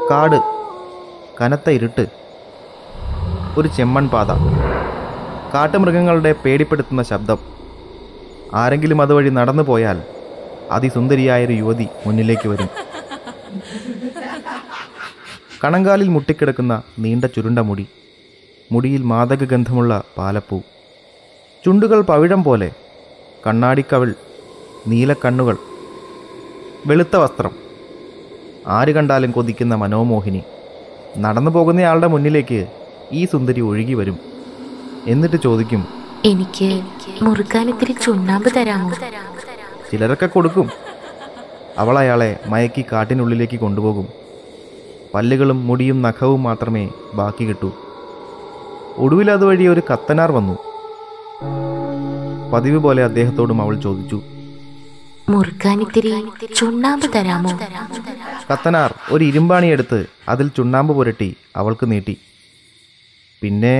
കാട് കനത്ത ഇരുട്ട് ഒരു ചെമ്മൺ പാത കാട്ടുമൃഗങ്ങളുടെ പേടിപ്പെടുത്തുന്ന ശബ്ദം ആരെങ്കിലും അതുവഴി നടന്നു പോയാൽ അതിസുന്ദരിയായൊരു യുവതി മുന്നിലേക്ക് വരും കണങ്കാലിൽ മുട്ടിക്കിടക്കുന്ന നീണ്ട ചുരുണ്ട മുടി മുടിയിൽ മാദകഗന്ധമുള്ള പാലപ്പൂ ചുണ്ടുകൾ പവിഴം പോലെ കണ്ണാടിക്കവിൾ നീലക്കണ്ണുകൾ വെളുത്ത വസ്ത്രം ആര് കണ്ടാലും കൊതിക്കുന്ന മനോമോഹിനി നടന്നു പോകുന്നയാളുടെ മുന്നിലേക്ക് ഈ സുന്ദരി ഒഴുകി വരും എന്നിട്ട് ചോദിക്കും എനിക്ക് മുറുക്കാൻ ഇത്തിരി ചുണ്ണാമ്പ് തരാമോ ചിലരൊക്കെ കൊടുക്കും അവൾ അയാളെ മയക്കി കാട്ടിനുള്ളിലേക്ക് കൊണ്ടുപോകും പല്ലുകളും മുടിയും നഖവും മാത്രമേ ബാക്കി കിട്ടൂ ഒടുവിൽ അതുവഴി ഒരു കത്തനാർ വന്നു പതിവ് പോലെ അദ്ദേഹത്തോടും അവൾ ചോദിച്ചു മുറുക്കാൻ ഇത്തിരി ചുണ്ണാമ്പ് തരാമോ കത്തനാർ ഒരു ഇരുമ്പാണി എടുത്ത് അതിൽ ചുണ്ണാമ്പ് പുരട്ടി അവൾക്ക് നീട്ടി പിന്നെ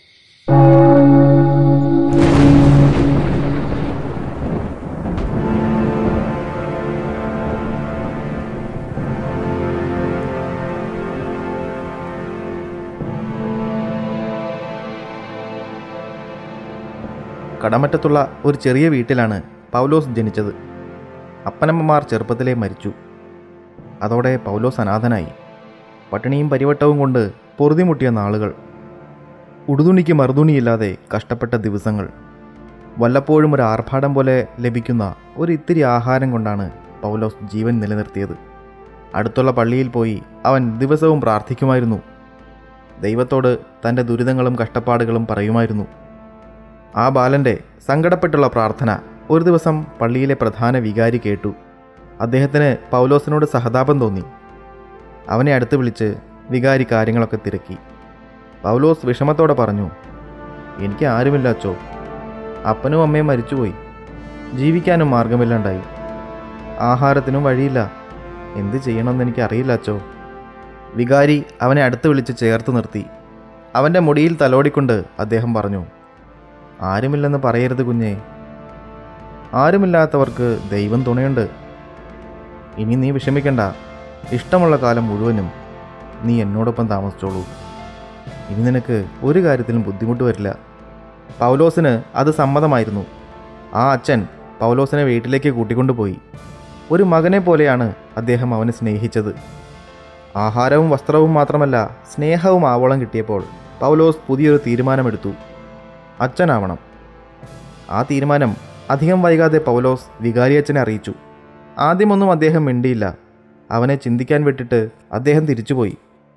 കടമറ്റത്തുള്ള ഒരു ചെറിയ വീട്ടിലാണ് പൗലോസ് ജനിച്ചത് അപ്പനമ്മമാർ ചെറുപ്പത്തിലേ മരിച്ചു അതോടെ പൗലോസ് അനാഥനായി പട്ടിണിയും പരിവട്ടവും കൊണ്ട് പൊറുതിമുട്ടിയ നാളുകൾ ഉടുതുണിക്ക് മറുതുണിയില്ലാതെ കഷ്ടപ്പെട്ട ദിവസങ്ങൾ വല്ലപ്പോഴും ഒരു ആർഭാടം പോലെ ലഭിക്കുന്ന ഒരു ഇത്തിരി ആഹാരം കൊണ്ടാണ് പൗലോസ് ജീവൻ നിലനിർത്തിയത് അടുത്തുള്ള പള്ളിയിൽ പോയി അവൻ ദിവസവും പ്രാർത്ഥിക്കുമായിരുന്നു ദൈവത്തോട് തൻ്റെ ദുരിതങ്ങളും കഷ്ടപ്പാടുകളും പറയുമായിരുന്നു ആ ബാലൻ്റെ സങ്കടപ്പെട്ടുള്ള പ്രാർത്ഥന ഒരു ദിവസം പള്ളിയിലെ പ്രധാന വികാരി കേട്ടു അദ്ദേഹത്തിന് പൗലോസിനോട് സഹതാപം തോന്നി അവനെ അടുത്ത് വിളിച്ച് വികാരി കാര്യങ്ങളൊക്കെ തിരക്കി പൗലോസ് വിഷമത്തോടെ പറഞ്ഞു എനിക്ക് ആരുമില്ല അച്ചോ അപ്പനും അമ്മയും മരിച്ചുപോയി ജീവിക്കാനും മാർഗമില്ലാണ്ടായി ആഹാരത്തിനും വഴിയില്ല എന്ത് ചെയ്യണമെന്ന് എനിക്ക് അറിയില്ല അച്ചോ വികാരി അവനെ അടുത്ത് വിളിച്ച് ചേർത്ത് നിർത്തി അവൻ്റെ മുടിയിൽ തലോടിക്കൊണ്ട് അദ്ദേഹം പറഞ്ഞു ആരുമില്ലെന്ന് പറയരുത് കുഞ്ഞേ ആരുമില്ലാത്തവർക്ക് ദൈവം തുണയുണ്ട് ഇനി നീ വിഷമിക്കണ്ട ഇഷ്ടമുള്ള കാലം മുഴുവനും നീ എന്നോടൊപ്പം താമസിച്ചോളൂ ഇനി നിനക്ക് ഒരു കാര്യത്തിലും ബുദ്ധിമുട്ട് വരില്ല പൗലോസിന് അത് സമ്മതമായിരുന്നു ആ അച്ഛൻ പൗലോസിനെ വീട്ടിലേക്ക് കൂട്ടിക്കൊണ്ടുപോയി ഒരു മകനെ പോലെയാണ് അദ്ദേഹം അവനെ സ്നേഹിച്ചത് ആഹാരവും വസ്ത്രവും മാത്രമല്ല സ്നേഹവും ആവോളം കിട്ടിയപ്പോൾ പൗലോസ് പുതിയൊരു തീരുമാനമെടുത്തു അച്ഛനാവണം ആ തീരുമാനം അധികം വൈകാതെ പൗലോസ് വികാരിയച്ഛനെ അറിയിച്ചു ആദ്യമൊന്നും അദ്ദേഹം മിണ്ടിയില്ല അവനെ ചിന്തിക്കാൻ വിട്ടിട്ട് അദ്ദേഹം തിരിച്ചുപോയി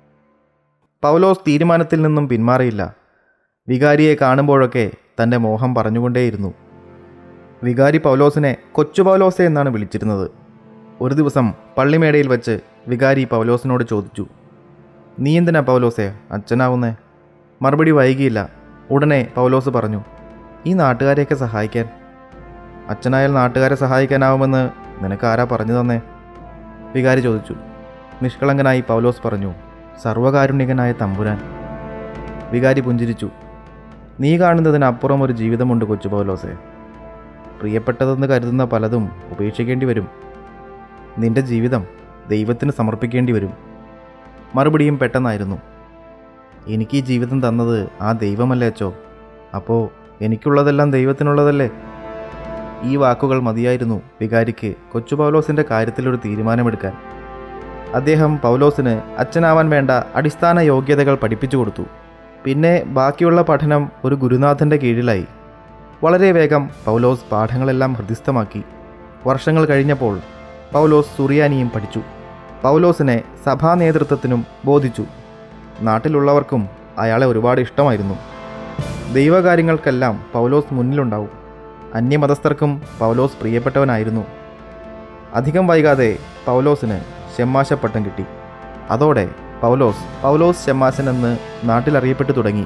പൗലോസ് തീരുമാനത്തിൽ നിന്നും പിന്മാറിയില്ല വികാരിയെ കാണുമ്പോഴൊക്കെ തൻ്റെ മോഹം പറഞ്ഞുകൊണ്ടേയിരുന്നു വികാരി പൗലോസിനെ കൊച്ചു പൗലോസെ എന്നാണ് വിളിച്ചിരുന്നത് ഒരു ദിവസം പള്ളിമേടയിൽ വച്ച് വികാരി പൗലോസിനോട് ചോദിച്ചു നീ എന്തിനാ പൗലോസെ അച്ഛനാവുന്നേ മറുപടി വൈകിയില്ല ഉടനെ പൗലോസ് പറഞ്ഞു ഈ നാട്ടുകാരെയൊക്കെ സഹായിക്കാൻ അച്ഛനായാൽ നാട്ടുകാരെ സഹായിക്കാനാവുമെന്ന് നിനക്ക് ആരാ പറഞ്ഞു തന്നേ വികാരി ചോദിച്ചു നിഷ്കളങ്കനായി പൗലോസ് പറഞ്ഞു സർവകാരുണ്യകനായ തമ്പുരാൻ വികാരി പുഞ്ചിരിച്ചു നീ കാണുന്നതിനപ്പുറം ഒരു ജീവിതമുണ്ട് കൊച്ചു പൗലോസെ പ്രിയപ്പെട്ടതെന്ന് കരുതുന്ന പലതും ഉപേക്ഷിക്കേണ്ടി വരും നിന്റെ ജീവിതം ദൈവത്തിന് സമർപ്പിക്കേണ്ടി വരും മറുപടിയും പെട്ടെന്നായിരുന്നു എനിക്ക് ഈ ജീവിതം തന്നത് ആ ദൈവമല്ലേ അച്ചോ അപ്പോൾ എനിക്കുള്ളതെല്ലാം ദൈവത്തിനുള്ളതല്ലേ ഈ വാക്കുകൾ മതിയായിരുന്നു വികാരിക്ക് കൊച്ചു പൗലോസിൻ്റെ കാര്യത്തിലൊരു തീരുമാനമെടുക്കാൻ അദ്ദേഹം പൗലോസിന് അച്ഛനാവാൻ വേണ്ട അടിസ്ഥാന യോഗ്യതകൾ പഠിപ്പിച്ചു കൊടുത്തു പിന്നെ ബാക്കിയുള്ള പഠനം ഒരു ഗുരുനാഥൻ്റെ കീഴിലായി വളരെ വേഗം പൗലോസ് പാഠങ്ങളെല്ലാം ഹൃദിസ്ഥമാക്കി വർഷങ്ങൾ കഴിഞ്ഞപ്പോൾ പൗലോസ് സുറിയാനിയും പഠിച്ചു പൗലോസിനെ സഭാ നേതൃത്വത്തിനും ബോധിച്ചു നാട്ടിലുള്ളവർക്കും അയാളെ ഒരുപാട് ഇഷ്ടമായിരുന്നു ദൈവകാര്യങ്ങൾക്കെല്ലാം പൗലോസ് മുന്നിലുണ്ടാവും അന്യമതസ്ഥർക്കും പൗലോസ് പ്രിയപ്പെട്ടവനായിരുന്നു അധികം വൈകാതെ പൗലോസിന് ഷെമ്മാശപ്പട്ടം കിട്ടി അതോടെ പൗലോസ് പൗലോസ് ഷെമ്മാശൻ എന്ന് നാട്ടിലറിയപ്പെട്ടു തുടങ്ങി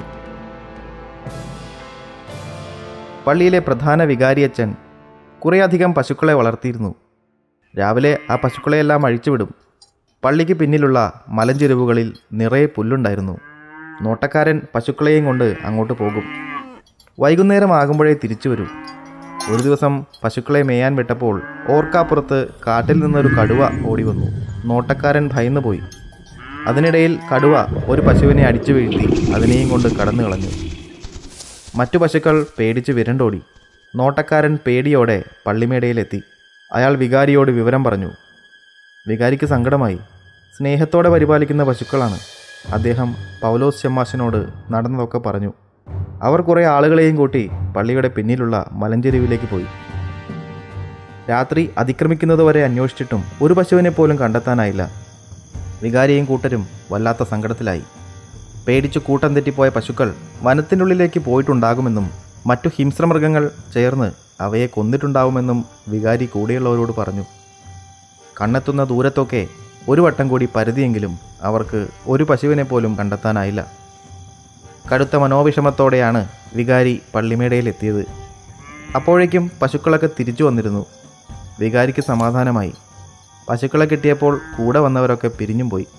പള്ളിയിലെ പ്രധാന വികാരിയച്ഛൻ കുറേയധികം പശുക്കളെ വളർത്തിയിരുന്നു രാവിലെ ആ പശുക്കളെയെല്ലാം അഴിച്ചുവിടും പള്ളിക്ക് പിന്നിലുള്ള മലഞ്ചെരുവുകളിൽ നിറയെ പുല്ലുണ്ടായിരുന്നു നോട്ടക്കാരൻ പശുക്കളെയും കൊണ്ട് അങ്ങോട്ട് പോകും വൈകുന്നേരം ആകുമ്പോഴേ തിരിച്ചു വരൂ ഒരു ദിവസം പശുക്കളെ മേയാൻ വിട്ടപ്പോൾ ഓർക്കാപ്പുറത്ത് കാട്ടിൽ നിന്നൊരു കടുവ ഓടി വന്നു നോട്ടക്കാരൻ ഭയന്നു പോയി അതിനിടയിൽ കടുവ ഒരു പശുവിനെ അടിച്ചു വീഴ്ത്തി അതിനെയും കൊണ്ട് കടന്നു കളഞ്ഞു മറ്റു പശുക്കൾ പേടിച്ച് വിരണ്ടോടി നോട്ടക്കാരൻ പേടിയോടെ പള്ളിമേടയിലെത്തി അയാൾ വികാരിയോട് വിവരം പറഞ്ഞു വികാരിക്ക് സങ്കടമായി സ്നേഹത്തോടെ പരിപാലിക്കുന്ന പശുക്കളാണ് അദ്ദേഹം പൗലോസ് ചെമ്മാശനോട് നടന്നതൊക്കെ പറഞ്ഞു അവർ കുറേ ആളുകളെയും കൂട്ടി പള്ളിയുടെ പിന്നിലുള്ള മലഞ്ചെരുവിലേക്ക് പോയി രാത്രി അതിക്രമിക്കുന്നതുവരെ അന്വേഷിച്ചിട്ടും ഒരു പശുവിനെ പോലും കണ്ടെത്താനായില്ല വികാരിയും കൂട്ടരും വല്ലാത്ത സങ്കടത്തിലായി പേടിച്ചു കൂട്ടം തെറ്റിപ്പോയ പശുക്കൾ വനത്തിനുള്ളിലേക്ക് പോയിട്ടുണ്ടാകുമെന്നും മറ്റു ഹിംസ്രമൃഗങ്ങൾ ചേർന്ന് അവയെ കൊന്നിട്ടുണ്ടാവുമെന്നും വികാരി കൂടെയുള്ളവരോട് പറഞ്ഞു കണ്ണെത്തുന്ന ദൂരത്തൊക്കെ ഒരു വട്ടം കൂടി പരിധിയെങ്കിലും അവർക്ക് ഒരു പശുവിനെ പോലും കണ്ടെത്താനായില്ല കടുത്ത മനോവിഷമത്തോടെയാണ് വികാരി പള്ളിമേടയിലെത്തിയത് അപ്പോഴേക്കും പശുക്കളൊക്കെ തിരിച്ചു വന്നിരുന്നു വികാരിക്ക് സമാധാനമായി പശുക്കളെ കിട്ടിയപ്പോൾ കൂടെ വന്നവരൊക്കെ പിരിഞ്ഞും പോയി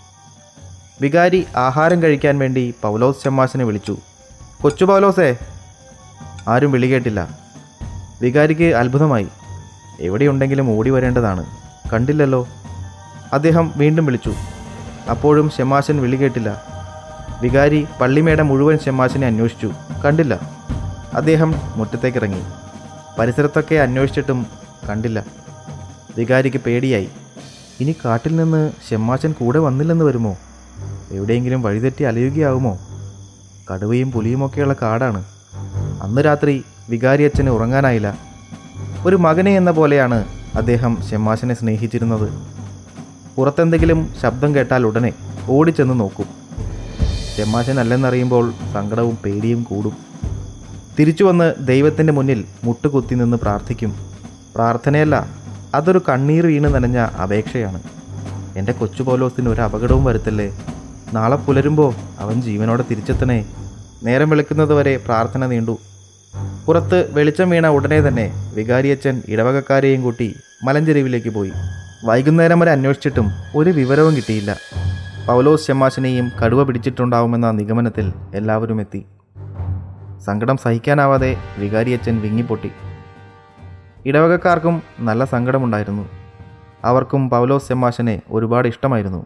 വികാരി ആഹാരം കഴിക്കാൻ വേണ്ടി പൗലോസ് ചെമ്മാശനെ വിളിച്ചു കൊച്ചു പൗലോസേ ആരും വിളി കേട്ടില്ല വികാരിക്ക് അത്ഭുതമായി എവിടെയുണ്ടെങ്കിലും ഓടി വരേണ്ടതാണ് കണ്ടില്ലല്ലോ അദ്ദേഹം വീണ്ടും വിളിച്ചു അപ്പോഴും ഷെമാശൻ വിളി കേട്ടില്ല വികാരി പള്ളിമേട മുഴുവൻ ഷെമാശനെ അന്വേഷിച്ചു കണ്ടില്ല അദ്ദേഹം മുറ്റത്തേക്കിറങ്ങി പരിസരത്തൊക്കെ അന്വേഷിച്ചിട്ടും കണ്ടില്ല വികാരിക്ക് പേടിയായി ഇനി കാട്ടിൽ നിന്ന് ഷെമ്മാച്ചൻ കൂടെ വന്നില്ലെന്ന് വരുമോ എവിടെയെങ്കിലും വഴിതെറ്റി അലയുകയാവുമോ കടുവയും പുലിയുമൊക്കെയുള്ള കാടാണ് അന്ന് രാത്രി വികാരി അച്ഛന് ഉറങ്ങാനായില്ല ഒരു മകനെ എന്ന പോലെയാണ് അദ്ദേഹം ഷെമ്മാശനെ സ്നേഹിച്ചിരുന്നത് പുറത്തെന്തെങ്കിലും ശബ്ദം കേട്ടാൽ ഉടനെ ഓടിച്ചെന്ന് നോക്കും ഷെമ്മാശൻ അല്ലെന്നറിയുമ്പോൾ സങ്കടവും പേടിയും കൂടും തിരിച്ചു വന്ന് ദൈവത്തിൻ്റെ മുന്നിൽ മുട്ടുകുത്തി നിന്ന് പ്രാർത്ഥിക്കും പ്രാർത്ഥനയല്ല അതൊരു കണ്ണീർ വീണ് നനഞ്ഞ അപേക്ഷയാണ് എൻ്റെ കൊച്ചു പൗലോസിന് ഒരു അപകടവും വരുത്തല്ലേ നാളെ പുലരുമ്പോൾ അവൻ ജീവനോടെ തിരിച്ചെത്തണേ നേരം വെളുക്കുന്നതുവരെ പ്രാർത്ഥന നീണ്ടു പുറത്ത് വെളിച്ചം വീണ ഉടനെ തന്നെ വികാരിയച്ഛൻ ഇടവകക്കാരെയും കൂട്ടി മലഞ്ചെരുവിലേക്ക് പോയി വൈകുന്നേരം വരെ അന്വേഷിച്ചിട്ടും ഒരു വിവരവും കിട്ടിയില്ല പൗലോസ് ചെമ്മാശനെയും കടുവ പിടിച്ചിട്ടുണ്ടാവുമെന്ന നിഗമനത്തിൽ എല്ലാവരും എത്തി സങ്കടം സഹിക്കാനാവാതെ വികാരിയച്ഛൻ വിങ്ങിപ്പൊട്ടി ഇടവകക്കാർക്കും നല്ല സങ്കടമുണ്ടായിരുന്നു അവർക്കും പൗലോസ് ചെമ്മാശനെ ഒരുപാട് ഇഷ്ടമായിരുന്നു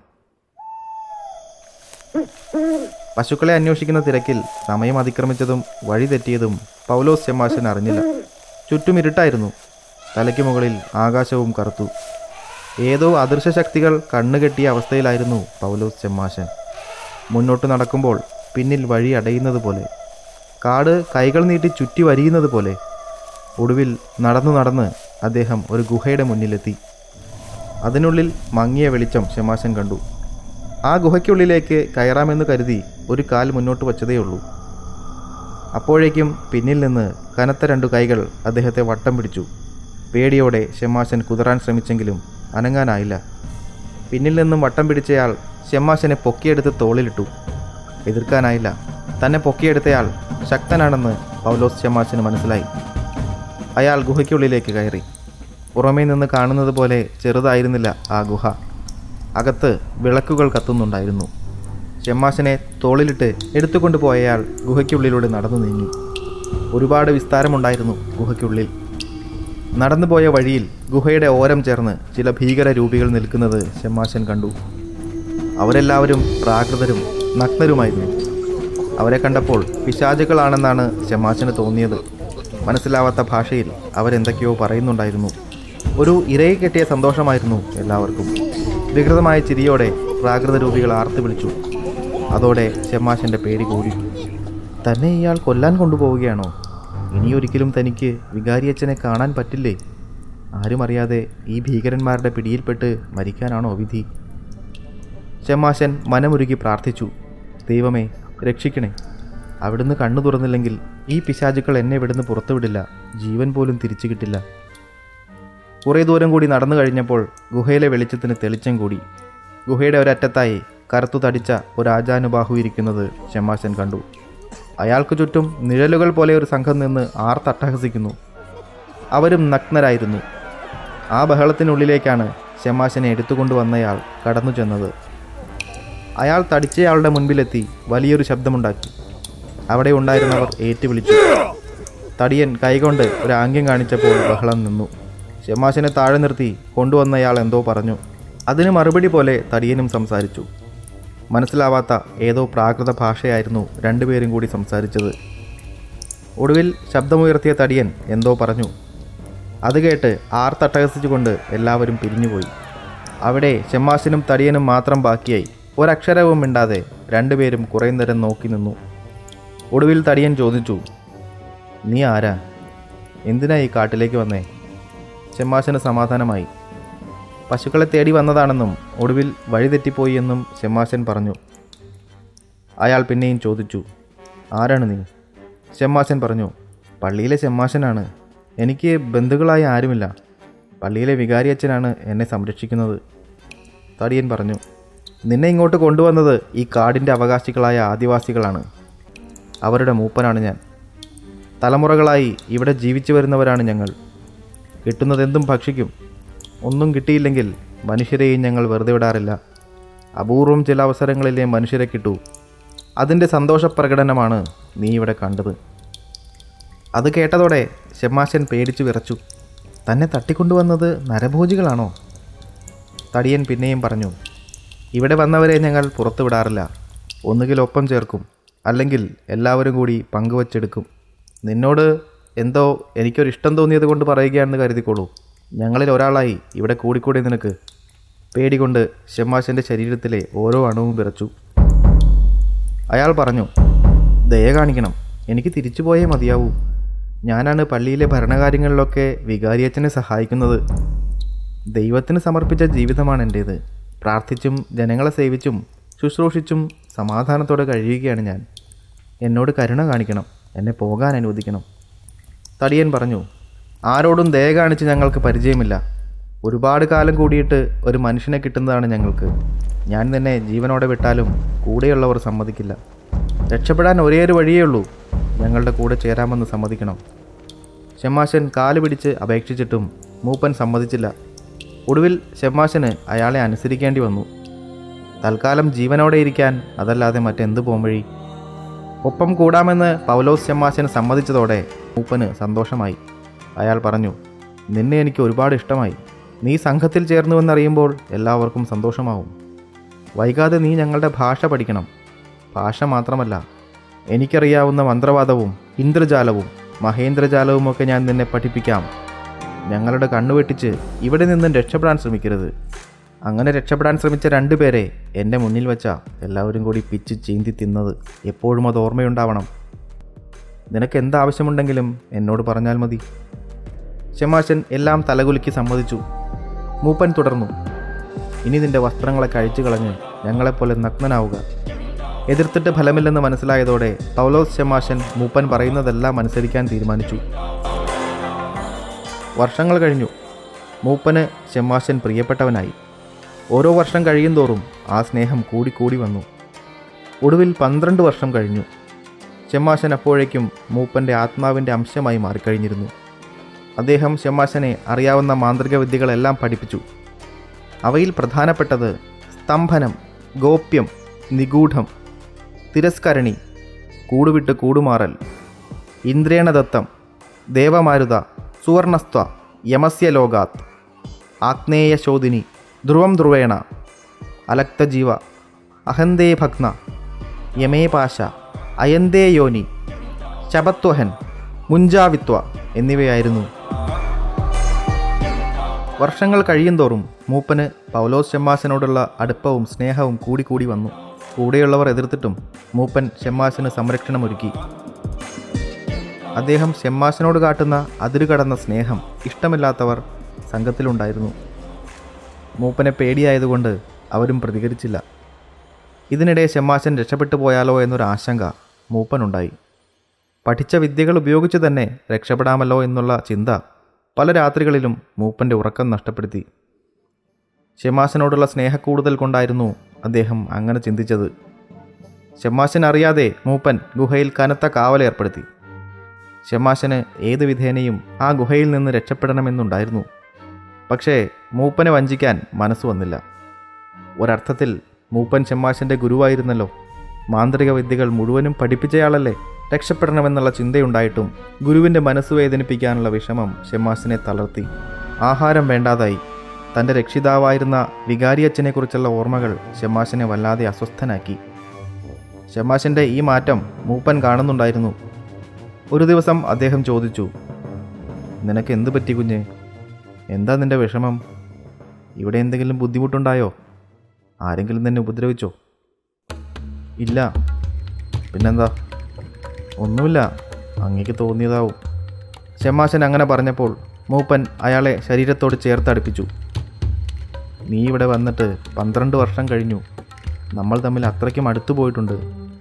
പശുക്കളെ അന്വേഷിക്കുന്ന തിരക്കിൽ സമയം അതിക്രമിച്ചതും വഴി തെറ്റിയതും പൗലോസ് ചെമ്മാശൻ അറിഞ്ഞില്ല ചുറ്റും ഇരുട്ടായിരുന്നു തലയ്ക്ക് മുകളിൽ ആകാശവും കറുത്തു ഏതോ അദൃശ്യ ശക്തികൾ കണ്ണുകെട്ടിയ അവസ്ഥയിലായിരുന്നു പൗലോസ് ചെമ്മാശൻ മുന്നോട്ട് നടക്കുമ്പോൾ പിന്നിൽ വഴി അടയുന്നത് പോലെ കാട് കൈകൾ നീട്ടി ചുറ്റി വരിയുന്നത് പോലെ ഒടുവിൽ നടന്നു നടന്ന് അദ്ദേഹം ഒരു ഗുഹയുടെ മുന്നിലെത്തി അതിനുള്ളിൽ മങ്ങിയ വെളിച്ചം ശമാശൻ കണ്ടു ആ ഗുഹയ്ക്കുള്ളിലേക്ക് കയറാമെന്ന് കരുതി ഒരു കാൽ മുന്നോട്ട് വച്ചതേയുള്ളൂ അപ്പോഴേക്കും പിന്നിൽ നിന്ന് കനത്ത രണ്ടു കൈകൾ അദ്ദേഹത്തെ വട്ടം പിടിച്ചു പേടിയോടെ ഷെമാശൻ കുതിരാൻ ശ്രമിച്ചെങ്കിലും അനങ്ങാനായില്ല പിന്നിൽ നിന്നും വട്ടം പിടിച്ചയാൾ ഷെമാശനെ പൊക്കിയെടുത്ത് തോളിലിട്ടു എതിർക്കാനായില്ല തന്നെ പൊക്കിയെടുത്തയാൾ ശക്തനാണെന്ന് പൗലോസ് ഷെമാശന് മനസ്സിലായി അയാൾ ഗുഹയ്ക്കുള്ളിലേക്ക് കയറി പുറമേ നിന്ന് കാണുന്നത് പോലെ ചെറുതായിരുന്നില്ല ആ ഗുഹ അകത്ത് വിളക്കുകൾ കത്തുന്നുണ്ടായിരുന്നു ഷെമ്മാശനെ തോളിലിട്ട് എടുത്തുകൊണ്ട് പോയയാൾ ഗുഹയ്ക്കുള്ളിലൂടെ നടന്നു നീങ്ങി ഒരുപാട് വിസ്താരമുണ്ടായിരുന്നു ഗുഹയ്ക്കുള്ളിൽ നടന്നുപോയ വഴിയിൽ ഗുഹയുടെ ഓരം ചേർന്ന് ചില ഭീകര രൂപികൾ നിൽക്കുന്നത് ഷെമ്മാശൻ കണ്ടു അവരെല്ലാവരും പ്രാകൃതരും നഗ്നരുമായിരുന്നു അവരെ കണ്ടപ്പോൾ പിശാചുകളാണെന്നാണ് ഷെമ്മാശന് തോന്നിയത് മനസ്സിലാവാത്ത ഭാഷയിൽ അവരെന്തൊക്കെയോ പറയുന്നുണ്ടായിരുന്നു ഒരു ഇരയെ കെട്ടിയ സന്തോഷമായിരുന്നു എല്ലാവർക്കും വികൃതമായ ചിരിയോടെ പ്രാകൃത രൂപികൾ ആർത്തു വിളിച്ചു അതോടെ ഷെമ്മാശൻ്റെ പേടി കൂടി തന്നെ ഇയാൾ കൊല്ലാൻ കൊണ്ടുപോവുകയാണോ ഇനിയൊരിക്കലും തനിക്ക് വികാരിയച്ഛനെ കാണാൻ പറ്റില്ലേ ആരും അറിയാതെ ഈ ഭീകരന്മാരുടെ പിടിയിൽപ്പെട്ട് മരിക്കാനാണോ വിധി ഷെമാശൻ മനമുരുകി പ്രാർത്ഥിച്ചു ദൈവമേ രക്ഷിക്കണേ അവിടുന്ന് കണ്ണു തുറന്നില്ലെങ്കിൽ ഈ പിശാചുക്കൾ എന്നെ ഇവിടുന്ന് പുറത്തുവിടില്ല ജീവൻ പോലും തിരിച്ചു കിട്ടില്ല കുറേ ദൂരം കൂടി നടന്നു കഴിഞ്ഞപ്പോൾ ഗുഹയിലെ വെളിച്ചത്തിന് തെളിച്ചം കൂടി ഗുഹയുടെ ഒരറ്റത്തായി കറുത്തു തടിച്ച ഒരു ആജാനുബാഹു ഇരിക്കുന്നത് ഷെമാശൻ കണ്ടു അയാൾക്ക് ചുറ്റും നിഴലുകൾ പോലെ ഒരു സംഘം നിന്ന് ആർത്തട്ടഹസിക്കുന്നു അവരും നഗ്നരായിരുന്നു ആ ബഹളത്തിനുള്ളിലേക്കാണ് ഷെമാശനെ എടുത്തുകൊണ്ടുവന്നയാൾ കടന്നു ചെന്നത് അയാൾ തടിച്ചയാളുടെ മുൻപിലെത്തി വലിയൊരു ശബ്ദമുണ്ടാക്കി അവിടെ ഉണ്ടായിരുന്നവർ ഏറ്റുവിളിച്ചു തടിയൻ കൈകൊണ്ട് ഒരു ആംഗ്യം കാണിച്ചപ്പോൾ ബഹളം നിന്നു ഷെമാശനെ താഴെ നിർത്തി കൊണ്ടുവന്നയാൾ എന്തോ പറഞ്ഞു അതിന് മറുപടി പോലെ തടിയനും സംസാരിച്ചു മനസ്സിലാവാത്ത ഏതോ പ്രാകൃത ഭാഷയായിരുന്നു രണ്ടുപേരും കൂടി സംസാരിച്ചത് ഒടുവിൽ ശബ്ദമുയർത്തിയ തടിയൻ എന്തോ പറഞ്ഞു അത് കേട്ട് ആർത്തട്ടഹസിച്ചുകൊണ്ട് എല്ലാവരും പിരിഞ്ഞുപോയി അവിടെ ഷെമ്മാസിനും തടിയനും മാത്രം ബാക്കിയായി ഒരക്ഷരവും മിണ്ടാതെ രണ്ടുപേരും കുറേ നേരം നോക്കി നിന്നു ഒടുവിൽ തടിയൻ ചോദിച്ചു നീ ആരാ എന്തിനാ ഈ കാട്ടിലേക്ക് വന്നേ ഷെമ്മാസിന് സമാധാനമായി പശുക്കളെ തേടി വന്നതാണെന്നും ഒടുവിൽ വഴിതെറ്റിപ്പോയി എന്നും ഷെമ്മാശൻ പറഞ്ഞു അയാൾ പിന്നെയും ചോദിച്ചു ആരാണ് നീ ഷെമ്മാശൻ പറഞ്ഞു പള്ളിയിലെ ഷെമ്മാശനാണ് എനിക്ക് ബന്ധുക്കളായ ആരുമില്ല പള്ളിയിലെ വികാരിയച്ഛനാണ് എന്നെ സംരക്ഷിക്കുന്നത് തടിയൻ പറഞ്ഞു നിന്നെ ഇങ്ങോട്ട് കൊണ്ടുവന്നത് ഈ കാടിൻ്റെ അവകാശികളായ ആദിവാസികളാണ് അവരുടെ മൂപ്പനാണ് ഞാൻ തലമുറകളായി ഇവിടെ ജീവിച്ചു വരുന്നവരാണ് ഞങ്ങൾ കിട്ടുന്നതെന്തും ഭക്ഷിക്കും ഒന്നും കിട്ടിയില്ലെങ്കിൽ മനുഷ്യരെയും ഞങ്ങൾ വെറുതെ വിടാറില്ല അപൂർവം ചില അവസരങ്ങളിലെ മനുഷ്യരെ കിട്ടൂ അതിൻ്റെ സന്തോഷപ്രകടനമാണ് നീ ഇവിടെ കണ്ടത് അത് കേട്ടതോടെ ഷെമ്മാശൻ പേടിച്ചു വിറച്ചു തന്നെ തട്ടിക്കൊണ്ടുവന്നത് നരഭോജികളാണോ തടിയൻ പിന്നെയും പറഞ്ഞു ഇവിടെ വന്നവരെ ഞങ്ങൾ പുറത്തു വിടാറില്ല ഒന്നുകിൽ ഒപ്പം ചേർക്കും അല്ലെങ്കിൽ എല്ലാവരും കൂടി പങ്കുവച്ചെടുക്കും നിന്നോട് എന്തോ എനിക്കൊരു ഇഷ്ടം തോന്നിയത് കൊണ്ട് പറയുകയാണെന്ന് കരുതിക്കോളൂ ഞങ്ങളിൽ ഒരാളായി ഇവിടെ കൂടിക്കൂടി നിനക്ക് പേടികൊണ്ട് ഷെമ്മാശൻ്റെ ശരീരത്തിലെ ഓരോ അണുവും വിറച്ചു അയാൾ പറഞ്ഞു ദയ കാണിക്കണം എനിക്ക് തിരിച്ചു പോയേ മതിയാവൂ ഞാനാണ് പള്ളിയിലെ ഭരണകാര്യങ്ങളിലൊക്കെ വികാരിയച്ഛനെ സഹായിക്കുന്നത് ദൈവത്തിന് സമർപ്പിച്ച ജീവിതമാണ് എൻ്റേത് പ്രാർത്ഥിച്ചും ജനങ്ങളെ സേവിച്ചും ശുശ്രൂഷിച്ചും സമാധാനത്തോടെ കഴിയുകയാണ് ഞാൻ എന്നോട് കരുണ കാണിക്കണം എന്നെ പോകാൻ അനുവദിക്കണം തടിയൻ പറഞ്ഞു ആരോടും ദയ കാണിച്ച് ഞങ്ങൾക്ക് പരിചയമില്ല ഒരുപാട് കാലം കൂടിയിട്ട് ഒരു മനുഷ്യനെ കിട്ടുന്നതാണ് ഞങ്ങൾക്ക് ഞാൻ തന്നെ ജീവനോടെ വിട്ടാലും കൂടെയുള്ളവർ സമ്മതിക്കില്ല രക്ഷപ്പെടാൻ ഒരേ ഒരു വഴിയേ ഉള്ളൂ ഞങ്ങളുടെ കൂടെ ചേരാമെന്ന് സമ്മതിക്കണം ഷെമ്മാശൻ കാല് പിടിച്ച് അപേക്ഷിച്ചിട്ടും മൂപ്പൻ സമ്മതിച്ചില്ല ഒടുവിൽ ഷെമ്മാശന് അയാളെ അനുസരിക്കേണ്ടി വന്നു തൽക്കാലം ജീവനോടെ ഇരിക്കാൻ അതല്ലാതെ മറ്റെന്ത് പോംവഴി ഒപ്പം കൂടാമെന്ന് പൗലോസ് ഷെമ്മാശന് സമ്മതിച്ചതോടെ മൂപ്പന് സന്തോഷമായി അയാൾ പറഞ്ഞു നിന്നെ എനിക്ക് ഒരുപാട് ഇഷ്ടമായി നീ സംഘത്തിൽ ചേർന്നുവെന്നറിയുമ്പോൾ എല്ലാവർക്കും സന്തോഷമാവും വൈകാതെ നീ ഞങ്ങളുടെ ഭാഷ പഠിക്കണം ഭാഷ മാത്രമല്ല എനിക്കറിയാവുന്ന മന്ത്രവാദവും ഇന്ദ്രജാലവും മഹേന്ദ്രജാലവുമൊക്കെ ഞാൻ നിന്നെ പഠിപ്പിക്കാം ഞങ്ങളുടെ കണ്ണുവെട്ടിച്ച് ഇവിടെ നിന്നും രക്ഷപ്പെടാൻ ശ്രമിക്കരുത് അങ്ങനെ രക്ഷപ്പെടാൻ ശ്രമിച്ച രണ്ടുപേരെ എൻ്റെ മുന്നിൽ വെച്ച എല്ലാവരും കൂടി പിച്ച് ചീന്തി തിന്നത് എപ്പോഴും അത് ഓർമ്മയുണ്ടാവണം നിനക്ക് എന്താവശ്യമുണ്ടെങ്കിലും എന്നോട് പറഞ്ഞാൽ മതി ഷമാശൻ എല്ലാം തലകുലുക്കി സമ്മതിച്ചു മൂപ്പൻ തുടർന്നു ഇനി നിന്റെ വസ്ത്രങ്ങളെ കഴിച്ചു കളഞ്ഞ് ഞങ്ങളെപ്പോലെ നഗ്നനാവുക എതിർത്തിട്ട് ഫലമില്ലെന്ന് മനസ്സിലായതോടെ പൗലോസ് ഷമാശൻ മൂപ്പൻ പറയുന്നതെല്ലാം അനുസരിക്കാൻ തീരുമാനിച്ചു വർഷങ്ങൾ കഴിഞ്ഞു മൂപ്പന് ഷെമ്മാശൻ പ്രിയപ്പെട്ടവനായി ഓരോ വർഷം കഴിയുന്തോറും ആ സ്നേഹം കൂടിക്കൂടി വന്നു ഒടുവിൽ പന്ത്രണ്ട് വർഷം കഴിഞ്ഞു ഷെമ്മാശൻ അപ്പോഴേക്കും മൂപ്പൻ്റെ ആത്മാവിൻ്റെ അംശമായി മാറിക്കഴിഞ്ഞിരുന്നു അദ്ദേഹം ഷെമ്മാശനെ അറിയാവുന്ന മാന്ത്രിക വിദ്യകളെല്ലാം പഠിപ്പിച്ചു അവയിൽ പ്രധാനപ്പെട്ടത് സ്തംഭനം ഗോപ്യം നിഗൂഢം തിരസ്കരണി കൂടുവിട്ട് കൂടുമാറൽ ഇന്ദ്രേണദത്തം ദേവമാരുത സുവർണസ്ത്വ യമസ്യ ലോകാത് ആഗ്നേയശോധിനി ധ്രുവം ധ്രുവേണ അലക്തജീവ അഹന്തേ ഭഗ്ന യമേ പാശ അയന്തേ യോനി ശപത്വഹൻ മുഞ്ചാവിത്വ എന്നിവയായിരുന്നു വർഷങ്ങൾ കഴിയുന്തോറും മൂപ്പന് പൗലോസ് ഷെമ്മാശനോടുള്ള അടുപ്പവും സ്നേഹവും കൂടിക്കൂടി വന്നു കൂടെയുള്ളവർ എതിർത്തിട്ടും മൂപ്പൻ ഷെമ്മാശന് സംരക്ഷണമൊരുക്കി അദ്ദേഹം ഷെമ്മാശനോട് കാട്ടുന്ന അതിരുകടന്ന സ്നേഹം ഇഷ്ടമില്ലാത്തവർ സംഘത്തിലുണ്ടായിരുന്നു മൂപ്പനെ പേടിയായതുകൊണ്ട് അവരും പ്രതികരിച്ചില്ല ഇതിനിടെ ഷെമ്മാശൻ രക്ഷപ്പെട്ടു പോയാലോ എന്നൊരു ആശങ്ക മൂപ്പനുണ്ടായി പഠിച്ച വിദ്യകൾ ഉപയോഗിച്ച് തന്നെ രക്ഷപ്പെടാമല്ലോ എന്നുള്ള ചിന്ത പല രാത്രികളിലും മൂപ്പൻ്റെ ഉറക്കം നഷ്ടപ്പെടുത്തി ഷെമാശനോടുള്ള സ്നേഹക്കൂടുതൽ കൊണ്ടായിരുന്നു അദ്ദേഹം അങ്ങനെ ചിന്തിച്ചത് ഷെമാശൻ അറിയാതെ മൂപ്പൻ ഗുഹയിൽ കനത്ത കാവലേർപ്പെടുത്തി ഷെമാശന് ഏത് വിധേനയും ആ ഗുഹയിൽ നിന്ന് രക്ഷപ്പെടണമെന്നുണ്ടായിരുന്നു പക്ഷേ മൂപ്പനെ വഞ്ചിക്കാൻ മനസ്സ് വന്നില്ല ഒരർത്ഥത്തിൽ മൂപ്പൻ ഷെമാശൻ്റെ ഗുരുവായിരുന്നല്ലോ മാന്ത്രിക വിദ്യകൾ മുഴുവനും പഠിപ്പിച്ചയാളല്ലേ രക്ഷപ്പെടണമെന്നുള്ള ചിന്തയുണ്ടായിട്ടും ഗുരുവിൻ്റെ മനസ്സ് വേദനിപ്പിക്കാനുള്ള വിഷമം ഷെമാസിനെ തളർത്തി ആഹാരം വേണ്ടാതായി തൻ്റെ രക്ഷിതാവായിരുന്ന വികാരിയച്ഛനെക്കുറിച്ചുള്ള ഓർമ്മകൾ ഷമാശനെ വല്ലാതെ അസ്വസ്ഥനാക്കി ഷമാശൻ്റെ ഈ മാറ്റം മൂപ്പൻ കാണുന്നുണ്ടായിരുന്നു ഒരു ദിവസം അദ്ദേഹം ചോദിച്ചു നിനക്ക് എന്ത് പറ്റി കുഞ്ഞെ എന്താ നിൻ്റെ വിഷമം ഇവിടെ എന്തെങ്കിലും ബുദ്ധിമുട്ടുണ്ടായോ ആരെങ്കിലും നിന്നെ ഉപദ്രവിച്ചോ ഇല്ല പിന്നെന്താ ഒന്നുമില്ല അങ്ങേക്ക് തോന്നിയതാവും ഷമാശൻ അങ്ങനെ പറഞ്ഞപ്പോൾ മൂപ്പൻ അയാളെ ശരീരത്തോട് ചേർത്തടുപ്പിച്ചു നീ ഇവിടെ വന്നിട്ട് പന്ത്രണ്ട് വർഷം കഴിഞ്ഞു നമ്മൾ തമ്മിൽ അത്രയ്ക്കും അടുത്തു പോയിട്ടുണ്ട്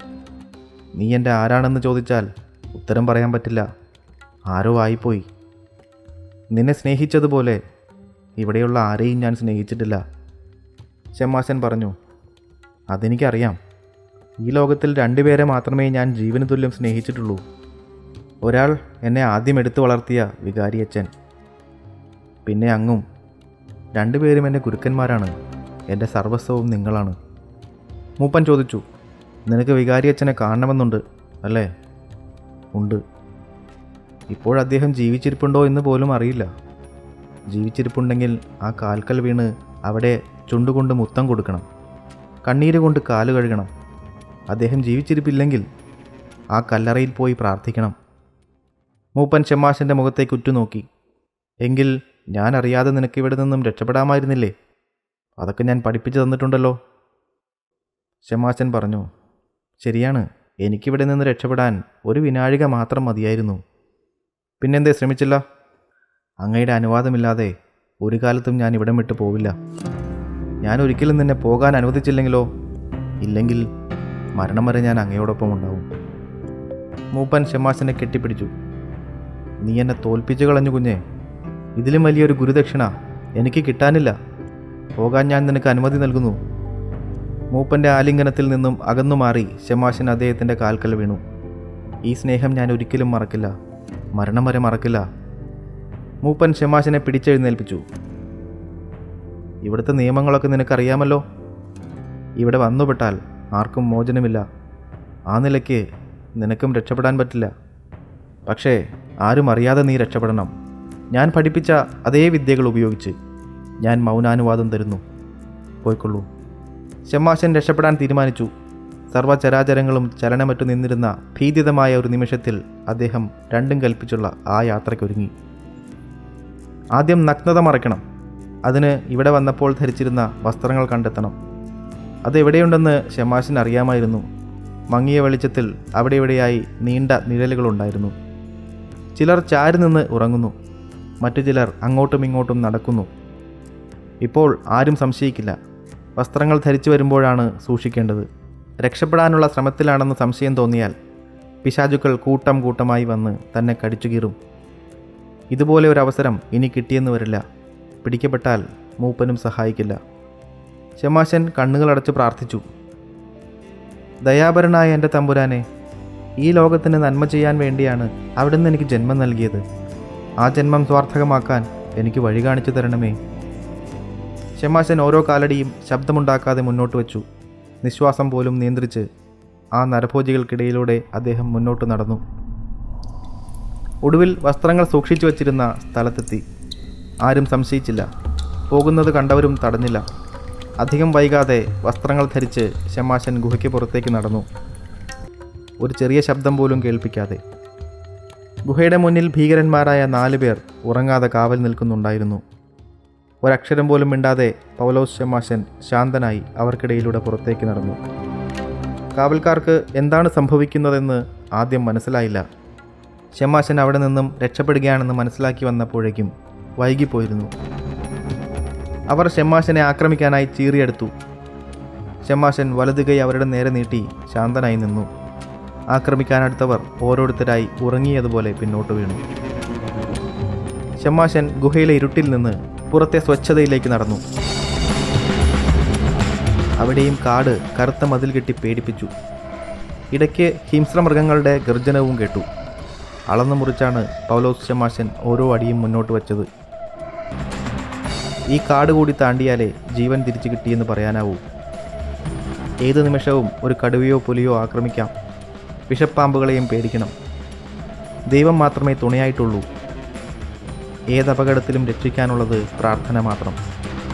നീ എൻ്റെ ആരാണെന്ന് ചോദിച്ചാൽ ഉത്തരം പറയാൻ പറ്റില്ല ആരോ ആയിപ്പോയി നിന്നെ സ്നേഹിച്ചതുപോലെ ഇവിടെയുള്ള ആരെയും ഞാൻ സ്നേഹിച്ചിട്ടില്ല ഷമാശൻ പറഞ്ഞു അതെനിക്കറിയാം ഈ ലോകത്തിൽ രണ്ടുപേരെ മാത്രമേ ഞാൻ ജീവന് തുല്യം സ്നേഹിച്ചിട്ടുള്ളൂ ഒരാൾ എന്നെ ആദ്യം എടുത്തു വളർത്തിയ വികാരിയച്ഛൻ പിന്നെ അങ്ങും രണ്ടുപേരും എൻ്റെ ഗുരുക്കന്മാരാണ് എൻ്റെ സർവസ്വവും നിങ്ങളാണ് മൂപ്പൻ ചോദിച്ചു നിനക്ക് വികാരിയച്ഛനെ കാണണമെന്നുണ്ട് അല്ലേ ഉണ്ട് ഇപ്പോൾ അദ്ദേഹം ജീവിച്ചിരിപ്പുണ്ടോ എന്ന് പോലും അറിയില്ല ജീവിച്ചിരിപ്പുണ്ടെങ്കിൽ ആ കാൽക്കൽ വീണ് അവിടെ ചുണ്ടുകൊണ്ട് മുത്തം കൊടുക്കണം കണ്ണീര് കൊണ്ട് കാല് കഴുകണം അദ്ദേഹം ജീവിച്ചിരിപ്പില്ലെങ്കിൽ ആ കല്ലറയിൽ പോയി പ്രാർത്ഥിക്കണം മൂപ്പൻ ഷമാശൻ്റെ മുഖത്തേക്ക് ഉറ്റുനോക്കി എങ്കിൽ ഞാൻ അറിയാതെ നിനക്ക് ഇവിടെ നിന്നും രക്ഷപ്പെടാമായിരുന്നില്ലേ അതൊക്കെ ഞാൻ പഠിപ്പിച്ചു തന്നിട്ടുണ്ടല്ലോ ഷമാശൻ പറഞ്ഞു ശരിയാണ് എനിക്കിവിടെ നിന്ന് രക്ഷപ്പെടാൻ ഒരു വിനാഴിക മാത്രം മതിയായിരുന്നു പിന്നെന്തേ ശ്രമിച്ചില്ല അങ്ങയുടെ അനുവാദമില്ലാതെ ഒരു കാലത്തും ഞാൻ ഇവിടം വിട്ടു പോവില്ല ഞാൻ ഒരിക്കലും നിന്നെ പോകാൻ അനുവദിച്ചില്ലെങ്കിലോ ഇല്ലെങ്കിൽ മരണം വരെ ഞാൻ അങ്ങയോടൊപ്പം ഉണ്ടാവും മൂപ്പൻ ഷമാസിനെ കെട്ടിപ്പിടിച്ചു നീ എന്നെ തോൽപ്പിച്ചു കളഞ്ഞു കുഞ്ഞെ ഇതിലും വലിയൊരു ഗുരുദക്ഷിണ എനിക്ക് കിട്ടാനില്ല പോകാൻ ഞാൻ നിനക്ക് അനുമതി നൽകുന്നു മൂപ്പൻ്റെ ആലിംഗനത്തിൽ നിന്നും അകന്നു മാറി ഷമാശൻ അദ്ദേഹത്തിൻ്റെ കാൽക്കൽ വീണു ഈ സ്നേഹം ഞാൻ ഒരിക്കലും മറക്കില്ല മരണം വരെ മറക്കില്ല മൂപ്പൻ ഷമാശനെ പിടിച്ചെഴുന്നേൽപ്പിച്ചു ഇവിടുത്തെ നിയമങ്ങളൊക്കെ നിനക്കറിയാമല്ലോ ഇവിടെ വന്നുപെട്ടാൽ ആർക്കും മോചനമില്ല ആ നിലയ്ക്ക് നിനക്കും രക്ഷപ്പെടാൻ പറ്റില്ല പക്ഷേ ആരും അറിയാതെ നീ രക്ഷപ്പെടണം ഞാൻ പഠിപ്പിച്ച അതേ വിദ്യകൾ ഉപയോഗിച്ച് ഞാൻ മൗനാനുവാദം തരുന്നു പോയിക്കൊള്ളൂ ഷമാശൻ രക്ഷപ്പെടാൻ തീരുമാനിച്ചു സർവചരാചരങ്ങളും ചലനമറ്റു നിന്നിരുന്ന ഭീതിതമായ ഒരു നിമിഷത്തിൽ അദ്ദേഹം രണ്ടും കൽപ്പിച്ചുള്ള ആ യാത്രയ്ക്കൊരുങ്ങി ആദ്യം നഗ്നത മറയ്ക്കണം അതിന് ഇവിടെ വന്നപ്പോൾ ധരിച്ചിരുന്ന വസ്ത്രങ്ങൾ കണ്ടെത്തണം അതെവിടെയുണ്ടെന്ന് ഷമാശിന് അറിയാമായിരുന്നു മങ്ങിയ വെളിച്ചത്തിൽ അവിടെ ഇവിടെയായി നീണ്ട നിഴലുകളുണ്ടായിരുന്നു ചിലർ ചാരി നിന്ന് ഉറങ്ങുന്നു മറ്റു ചിലർ അങ്ങോട്ടും ഇങ്ങോട്ടും നടക്കുന്നു ഇപ്പോൾ ആരും സംശയിക്കില്ല വസ്ത്രങ്ങൾ ധരിച്ചു വരുമ്പോഴാണ് സൂക്ഷിക്കേണ്ടത് രക്ഷപ്പെടാനുള്ള ശ്രമത്തിലാണെന്ന് സംശയം തോന്നിയാൽ പിശാചുക്കൾ കൂട്ടം കൂട്ടമായി വന്ന് തന്നെ കടിച്ചു കീറും ഇതുപോലെ ഒരു അവസരം ഇനി കിട്ടിയെന്ന് വരില്ല പിടിക്കപ്പെട്ടാൽ മൂപ്പനും സഹായിക്കില്ല ശമാശൻ കണ്ണുകളടച്ച് പ്രാർത്ഥിച്ചു ദയാപരനായ എൻ്റെ തമ്പുരാനെ ഈ ലോകത്തിന് നന്മ ചെയ്യാൻ വേണ്ടിയാണ് അവിടുന്ന് എനിക്ക് ജന്മം നൽകിയത് ആ ജന്മം സ്വാർത്ഥകമാക്കാൻ എനിക്ക് വഴി കാണിച്ചു തരണമേ ശമാശൻ ഓരോ കാലടിയും ശബ്ദമുണ്ടാക്കാതെ മുന്നോട്ട് വച്ചു നിശ്വാസം പോലും നിയന്ത്രിച്ച് ആ നരഭോജികൾക്കിടയിലൂടെ അദ്ദേഹം മുന്നോട്ട് നടന്നു ഒടുവിൽ വസ്ത്രങ്ങൾ സൂക്ഷിച്ചു വച്ചിരുന്ന സ്ഥലത്തെത്തി ആരും സംശയിച്ചില്ല പോകുന്നത് കണ്ടവരും തടഞ്ഞില്ല അധികം വൈകാതെ വസ്ത്രങ്ങൾ ധരിച്ച് ശമാശൻ ഗുഹയ്ക്ക് പുറത്തേക്ക് നടന്നു ഒരു ചെറിയ ശബ്ദം പോലും കേൾപ്പിക്കാതെ ഗുഹയുടെ മുന്നിൽ ഭീകരന്മാരായ നാല് പേർ ഉറങ്ങാതെ കാവൽ നിൽക്കുന്നുണ്ടായിരുന്നു ഒരക്ഷരം പോലും മിണ്ടാതെ പൗലോസ് ശമാശൻ ശാന്തനായി അവർക്കിടയിലൂടെ പുറത്തേക്ക് നടന്നു കാവൽക്കാർക്ക് എന്താണ് സംഭവിക്കുന്നതെന്ന് ആദ്യം മനസ്സിലായില്ല ഷമാശൻ അവിടെ നിന്നും രക്ഷപ്പെടുകയാണെന്ന് മനസ്സിലാക്കി വന്നപ്പോഴേക്കും വൈകിപ്പോയിരുന്നു അവർ ഷമ്മാശനെ ആക്രമിക്കാനായി ചീറിയെടുത്തു ഷമ്മാശൻ വലതുകൈ അവരുടെ നേരെ നീട്ടി ശാന്തനായി നിന്നു ആക്രമിക്കാനടുത്തവർ ഓരോരുത്തരായി ഉറങ്ങിയതുപോലെ പിന്നോട്ട് വീണു ഷമ്മാശൻ ഗുഹയിലെ ഇരുട്ടിൽ നിന്ന് പുറത്തെ സ്വച്ഛതയിലേക്ക് നടന്നു അവിടെയും കാട് കറുത്ത മതിൽ കെട്ടി പേടിപ്പിച്ചു ഇടയ്ക്ക് ഹിംസ്രമൃഗങ്ങളുടെ ഗർജനവും കേട്ടു അളന്നു മുറിച്ചാണ് പൗലോസ് ഷമാശൻ ഓരോ അടിയും മുന്നോട്ട് വച്ചത് ഈ കാട് കൂടി താണ്ടിയാലേ ജീവൻ തിരിച്ചു കിട്ടിയെന്ന് പറയാനാവൂ ഏത് നിമിഷവും ഒരു കടുവയോ പുലിയോ ആക്രമിക്കാം വിഷപ്പാമ്പുകളെയും പേടിക്കണം ദൈവം മാത്രമേ തുണയായിട്ടുള്ളൂ ഏതപകടത്തിലും രക്ഷിക്കാനുള്ളത് പ്രാർത്ഥന മാത്രം